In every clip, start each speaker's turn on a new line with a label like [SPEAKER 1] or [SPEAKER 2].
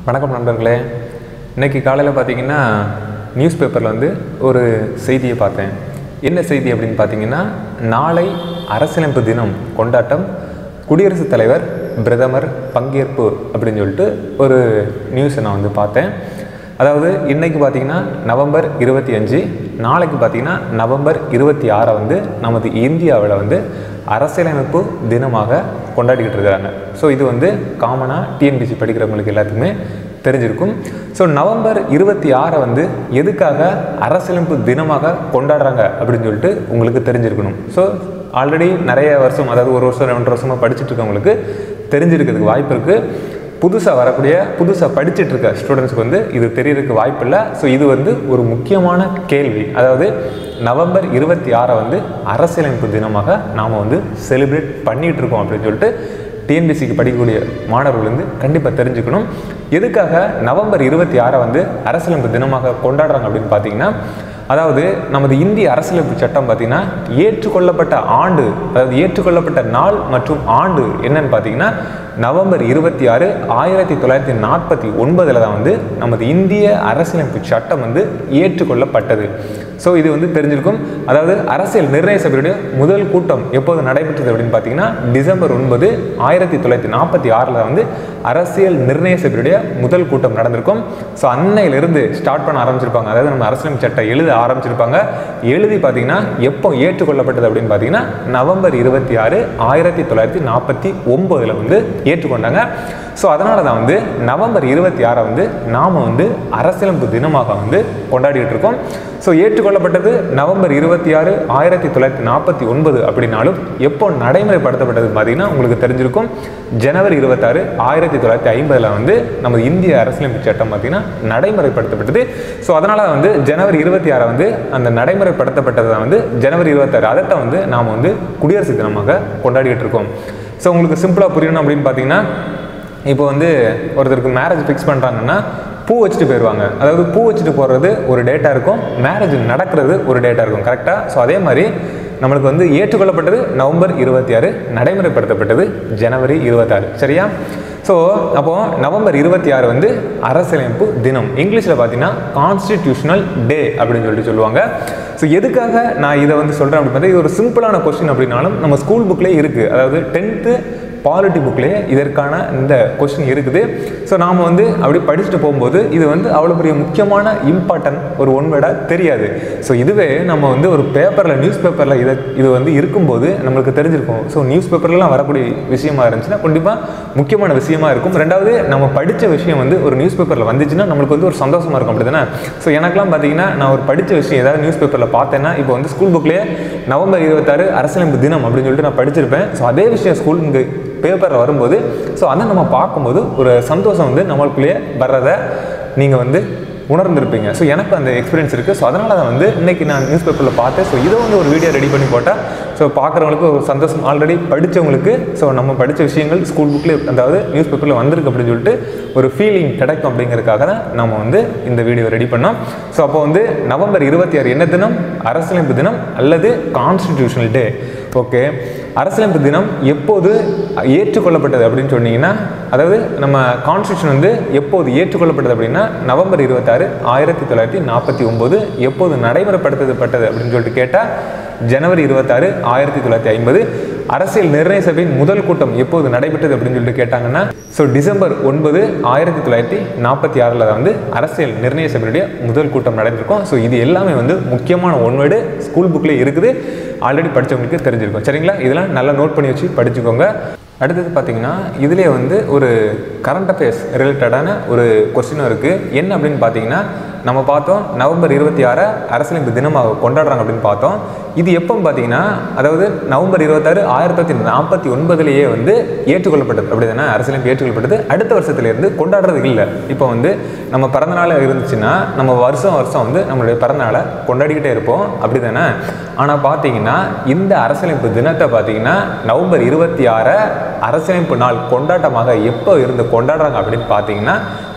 [SPEAKER 1] வணக்கம் நண்பர்களே இன்னைக்கு காலையில் பார்த்தீங்கன்னா நியூஸ் பேப்பரில் வந்து ஒரு செய்தியை பார்த்தேன் என்ன செய்தி அப்படின்னு பார்த்தீங்கன்னா நாளை அரசியலமைப்பு தினம் கொண்டாட்டம் குடியரசுத் தலைவர் பிரதமர் பங்கேற்பு அப்படின்னு சொல்லிட்டு ஒரு நியூஸை நான் வந்து பார்த்தேன் அதாவது இன்னைக்கு பார்த்தீங்கன்னா நவம்பர் இருபத்தி அஞ்சு நாளைக்கு பார்த்தீங்கன்னா நவம்பர் இருபத்தி ஆறை வந்து நமது இந்தியாவில் வந்து அரசியலமைப்பு தினமாக கொண்டாடிக்கிட்டு இருக்கிறாங்க ஸோ இது வந்து காமனாக டிஎன்பிசி படிக்கிறவங்களுக்கு எல்லாத்துக்குமே தெரிஞ்சிருக்கும் ஸோ நவம்பர் இருபத்தி ஆறை வந்து எதுக்காக அரசியலமைப்பு தினமாக கொண்டாடுறாங்க அப்படின்னு சொல்லிட்டு உங்களுக்கு தெரிஞ்சிருக்கணும் ஸோ ஆல்ரெடி நிறைய வருஷம் அதாவது ஒரு வருஷம் ரெண்டு வருஷமாக படிச்சுட்டு இருக்கவங்களுக்கு தெரிஞ்சிருக்கிறதுக்கு வாய்ப்பு இருக்குது புதுசாக வரக்கூடிய புதுசாக படிச்சுட்டு இருக்க ஸ்டூடெண்ட்ஸ்க்கு வந்து இது தெரியறதுக்கு வாய்ப்பு இல்லை ஸோ இது வந்து ஒரு முக்கியமான கேள்வி அதாவது நவம்பர் இருபத்தி ஆறை வந்து அரசியலமைப்பு தினமாக நாம் வந்து செலிப்ரேட் பண்ணிகிட்டு இருக்கோம் அப்படின்னு சொல்லிட்டு டிஎன்பிசிக்கு படிக்கக்கூடிய மாணவர்கள் வந்து கண்டிப்பாக தெரிஞ்சுக்கணும் எதுக்காக நவம்பர் இருபத்தி ஆறை வந்து அரசியலமைப்பு தினமாக கொண்டாடுறாங்க அப்படின்னு பார்த்தீங்கன்னா அதாவது நமது இந்திய அரசியலமைப்பு சட்டம் பார்த்தீங்கன்னா ஏற்றுக்கொள்ளப்பட்ட ஆண்டு அதாவது ஏற்றுக்கொள்ளப்பட்ட நாள் மற்றும் ஆண்டு என்னன்னு பார்த்தீங்கன்னா நவம்பர் இருபத்தி ஆறு ஆயிரத்தி தொள்ளாயிரத்தி நாற்பத்தி ஒன்பதில் தான் வந்து நமது இந்திய அரசியலமைப்பு சட்டம் வந்து ஏற்றுக்கொள்ளப்பட்டது ஸோ இது வந்து தெரிஞ்சிருக்கும் அதாவது அரசியல் நிர்ணய சபையுடைய முதல் கூட்டம் எப்போது நடைபெற்றது அப்படின்னு பார்த்தீங்கன்னா டிசம்பர் ஒன்பது ஆயிரத்தி தொள்ளாயிரத்தி நாற்பத்தி ஆறில் வந்து அரசியல் நிர்ணய சபையுடைய முதல் கூட்டம் நடந்திருக்கும் ஸோ அன்னையிலிருந்து ஸ்டார்ட் பண்ண ஆரம்பிச்சிருப்பாங்க அதாவது நம்ம அரசியலமைப்பு சட்டம் எழுத ஆரம்பிச்சிருப்பாங்க எழுதி பார்த்தீங்கன்னா எப்போ ஏற்றுக்கொள்ளப்பட்டது அப்படின்னு பார்த்தீங்கன்னா நவம்பர் இருபத்தி ஆறு ஆயிரத்தி தொள்ளாயிரத்தி நாற்பத்தி ஒம்போதில் வந்து ஏற்றுக்கொண்டாங்க ஸோ அதனால தான் வந்து நவம்பர் இருபத்தி ஆறை வந்து நாம் வந்து அரசியலமைப்பு தினமாக வந்து கொண்டாடிட்டு இருக்கோம் ஸோ ஏற்றுக்கொள்ளப்பட்டது நவம்பர் இருபத்தி ஆறு ஆயிரத்தி தொள்ளாயிரத்தி நாற்பத்தி ஒன்பது அப்படின்னாலும் எப்போ நடைமுறைப்படுத்தப்பட்டது பார்த்தீங்கன்னா உங்களுக்கு தெரிஞ்சிருக்கும் ஜனவரி இருபத்தாறு ஆயிரத்தி தொள்ளாயிரத்தி ஐம்பதில் வந்து நமது இந்திய அரசியலமைப்பு சட்டம் பார்த்தீங்கன்னா நடைமுறைப்படுத்தப்பட்டது ஸோ அதனால் வந்து ஜனவரி இருபத்தி ஆறை வந்து அந்த நடைமுறைப்படுத்தப்பட்டதை வந்து ஜனவரி இருபத்தாறு அதைத்தான் வந்து நாம் வந்து குடியரசு தினமாக கொண்டாடிட்டு இருக்கோம் ஸோ உங்களுக்கு சிம்பிளாக புரியணும் அப்படின்னு பார்த்தீங்கன்னா இப்போ வந்து ஒருத்தருக்கு மேரேஜ் ஃபிக்ஸ் பண்ணுறாங்கன்னா பூ வச்சுட்டு போயிடுவாங்க அதாவது பூ வச்சுட்டு போகிறது ஒரு டேட்டா இருக்கும் மேரேஜ் நடக்கிறது ஒரு டேட்டா இருக்கும் கரெக்டாக ஸோ அதே மாதிரி நம்மளுக்கு வந்து ஏற்றுக்கொள்ளப்பட்டது நவம்பர் இருபத்தி ஆறு நடைமுறைப்படுத்தப்பட்டது ஜனவரி இருபத்தாறு சரியா ஸோ அப்போது நவம்பர் இருபத்தி ஆறு வந்து அரசியலமைப்பு தினம் இங்கிலீஷில் பார்த்தீங்கன்னா கான்ஸ்டிடியூஷனல் டே அப்படின்னு சொல்லிட்டு சொல்லுவாங்க ஸோ எதுக்காக நான் இதை வந்து சொல்கிறேன் அப்படின்னு பார்த்தா இது ஒரு சிம்பிளான கொஸ்டின் அப்படின்னாலும் நம்ம ஸ்கூல் புக்லேயே இருக்குது அதாவது டென்த்து பாலிட்டி புக்லேயே இதற்கான இந்த கொஸ்டின் இருக்குது ஸோ நாம் வந்து அப்படி படிச்சுட்டு போகும்போது இது வந்து அவ்வளோ பெரிய முக்கியமான இம்பார்ட்டன்ட் ஒரு ஒன்வேர்டாக தெரியாது ஸோ இதுவே நம்ம வந்து ஒரு பேப்பரில் நியூஸ் பேப்பரில் இதை இது வந்து இருக்கும்போது நம்மளுக்கு தெரிஞ்சிருக்கும் ஸோ நியூஸ் பேப்பர்லாம் வரக்கூடிய விஷயமா இருந்துச்சுன்னா கண்டிப்பாக முக்கியமான விஷயமா இருக்கும் ரெண்டாவது நம்ம படித்த விஷயம் வந்து ஒரு நியூஸ் பேப்பரில் வந்துச்சுன்னா நம்மளுக்கு வந்து ஒரு சந்தோஷமாக இருக்கும் அப்படி தானே ஸோ எனக்குலாம் பார்த்தீங்கன்னா நான் ஒரு படித்த விஷயம் ஏதாவது நியூஸ் பேப்பரில் பார்த்தேன்னா இப்போ வந்து ஸ்கூல் புக்லேயே நவம்பர் இருபத்தாறு அரசியலமைப்பு தினம் அப்படின்னு சொல்லிட்டு நான் படிச்சிருப்பேன் ஸோ அதே விஷயம் ஸ்கூல் இங்கே பேப்பரில் வரும்போது ஸோ அதை நம்ம பார்க்கும்போது ஒரு சந்தோஷம் வந்து நம்மளுக்குள்ளேயே வர்றதை நீங்கள் வந்து உணர்ந்திருப்பீங்க ஸோ எனக்கு அந்த எக்ஸ்பீரியன்ஸ் இருக்குது ஸோ அதனால தான் வந்து இன்றைக்கி நான் நியூஸ் பேப்பரில் பார்த்தேன் ஸோ இதை வந்து ஒரு வீடியோ ரெடி பண்ணி போட்டால் ஸோ பார்க்குறவங்களுக்கு ஒரு சந்தோஷம் ஆல்ரெடி படித்தவங்களுக்கு ஸோ நம்ம படித்த விஷயங்கள் ஸ்கூல் புக்கில் அதாவது நியூஸ் பேப்பரில் வந்திருக்கு அப்படின்னு சொல்லிட்டு ஒரு ஃபீலிங் கிடைக்கும் அப்படிங்கிறதுக்காக தான் நம்ம வந்து இந்த வீடியோ ரெடி பண்ணோம் ஸோ அப்போ வந்து நவம்பர் இருபத்தி ஆறு என்ன தினம் அரசியலமைப்பு தினம் அல்லது கான்ஸ்டிடியூஷனல் டே ஓகே அரசியலமைப்பு தினம் எப்போது ஏற்றுக்கொள்ளப்பட்டது அப்படின்னு சொன்னீங்கன்னா அதாவது நம்ம கான்ஸ்டியூஷன் வந்து எப்போது ஏற்றுக்கொள்ளப்பட்டது அப்படின்னா நவம்பர் இருபத்தாறு ஆயிரத்தி தொள்ளாயிரத்தி நாற்பத்தி ஒம்பது எப்போது நடைமுறைப்படுத்தப்பட்டது அப்படின்னு சொல்லிட்டு கேட்டால் ஜனவரி இருபத்தாறு ஆயிரத்தி தொள்ளாயிரத்தி ஐம்பது அரசியல் நிர்ணய சபையின் முதல் கூட்டம் எப்போது நடைபெற்றது அப்படின்னு சொல்லிட்டு கேட்டாங்கன்னா ஸோ டிசம்பர் ஒன்பது ஆயிரத்தி தொள்ளாயிரத்தி நாற்பத்தி ஆறில் தான் வந்து அரசியல் நிர்ணய சபையுடைய முதல் கூட்டம் நடந்திருக்கும் ஸோ இது எல்லாமே வந்து முக்கியமான ஒன்வேர்டு ஸ்கூல் புக்லேயே இருக்குது ஆல்ரெடி படித்தவங்களுக்கு தெரிஞ்சிருக்கும் சரிங்களா இதெல்லாம் நல்லா நோட் பண்ணி வச்சு படிச்சுக்கோங்க அடுத்தது பார்த்தீங்கன்னா இதிலே வந்து ஒரு கரண்ட் அஃபேர்ஸ் ரிலேட்டடான ஒரு கொஸ்டினும் இருக்குது என்ன அப்படின்னு பார்த்தீங்கன்னா நம்ம பார்த்தோம் நவம்பர் இருபத்தி ஆறை அரசியலமைப்பு தினமாக கொண்டாடுறாங்க அப்படின்னு பார்த்தோம் இது எப்போ பார்த்தீங்கன்னா அதாவது நவம்பர் இருபத்தாறு ஆயிரத்தி தொள்ளாயிரத்தி நாற்பத்தி ஒன்பதுலேயே வந்து ஏற்றுக்கொள்ளப்பட்டது அப்படி தானே அரசியலமைப்பு ஏற்றுக்கொள்ளப்பட்டது அடுத்த வருஷத்துலேருந்து கொண்டாடுறது இல்லை இப்போ வந்து நம்ம பிறந்தநாள் இருந்துச்சுன்னா நம்ம வருஷம் வருஷம் வந்து நம்மளுடைய பிறந்தநாளை கொண்டாடிக்கிட்டே இருப்போம் அப்படி தானே ஆனால் பார்த்தீங்கன்னா இந்த அரசியலமைப்பு தினத்தை பார்த்தீங்கன்னா நவம்பர் இருபத்தி ஆறை அரசியலமைப்பு நாள் கொண்டாட்டமாக எப்போ இருந்து கொண்டாடுறாங்க அப்படின்னு பார்த்தீங்கன்னா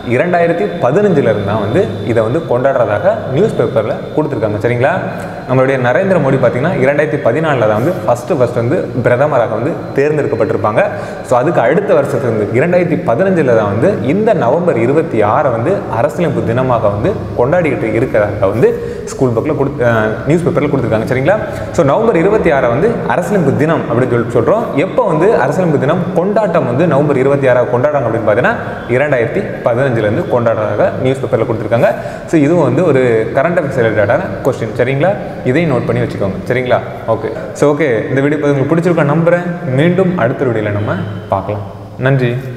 [SPEAKER 1] இரண்டாயிரத்தி பதினஞ்சுல இருந்து தான் வந்து இதை வந்து கொண்டாடுறதாக நியூஸ் பேப்பரில் கொடுத்துருக்காங்க சரிங்களா நம்மளுடைய நரேந்திர மோடி பார்த்தீங்கன்னா இரண்டாயிரத்தி பதினாலில் தான் வந்து ஃபஸ்ட்டு ஃபஸ்ட் வந்து பிரதமராக வந்து தேர்ந்தெடுக்கப்பட்டிருப்பாங்க ஸோ அதுக்கு அடுத்த வருஷத்துல இருந்து இரண்டாயிரத்தி பதினஞ்சில் தான் வந்து இந்த நவம்பர் இருபத்தி ஆறை வந்து அரசியலமைப்பு தினமாக வந்து கொண்டாடிக்கிட்டு இருக்கிறதாக வந்து ஸ்கூல் புக்கில் கொடு நியூஸ் பேப்பரில் கொடுத்துருக்காங்க சரிங்களா ஸோ நவம்பர் இருபத்தி ஆறை வந்து அரசியலமைப்பு தினம் அப்படின்னு சொல்லி சொல்கிறோம் எப்போ வந்து அரசியலமைப்பு தினம் கொண்டாட்டம் வந்து நவம்பர் இருபத்தி ஆறாக கொண்டாடுறாங்க அப்படின்னு பார்த்தீங்கன்னா இரண்டாயிரத்தி பதினஞ்சுலேருந்து கொண்டாடுறதாக நியூஸ் பேப்பரில் கொடுத்துருக்காங்க ஸோ இதுவும் வந்து ஒரு கரண்ட் அஃபேர்ஸ் ரிலேட்டடான கொஸ்டின் சரிங்களா இதையும் நோட் பண்ணி வச்சுக்கோங்க சரிங்களா ஓகே ஸோ ஓகே இந்த வீடியோ உங்களுக்கு பிடிச்சிருக்க நம்புகிறேன் மீண்டும் அடுத்த வீடியோவில் நம்ம பார்க்கலாம் நன்றி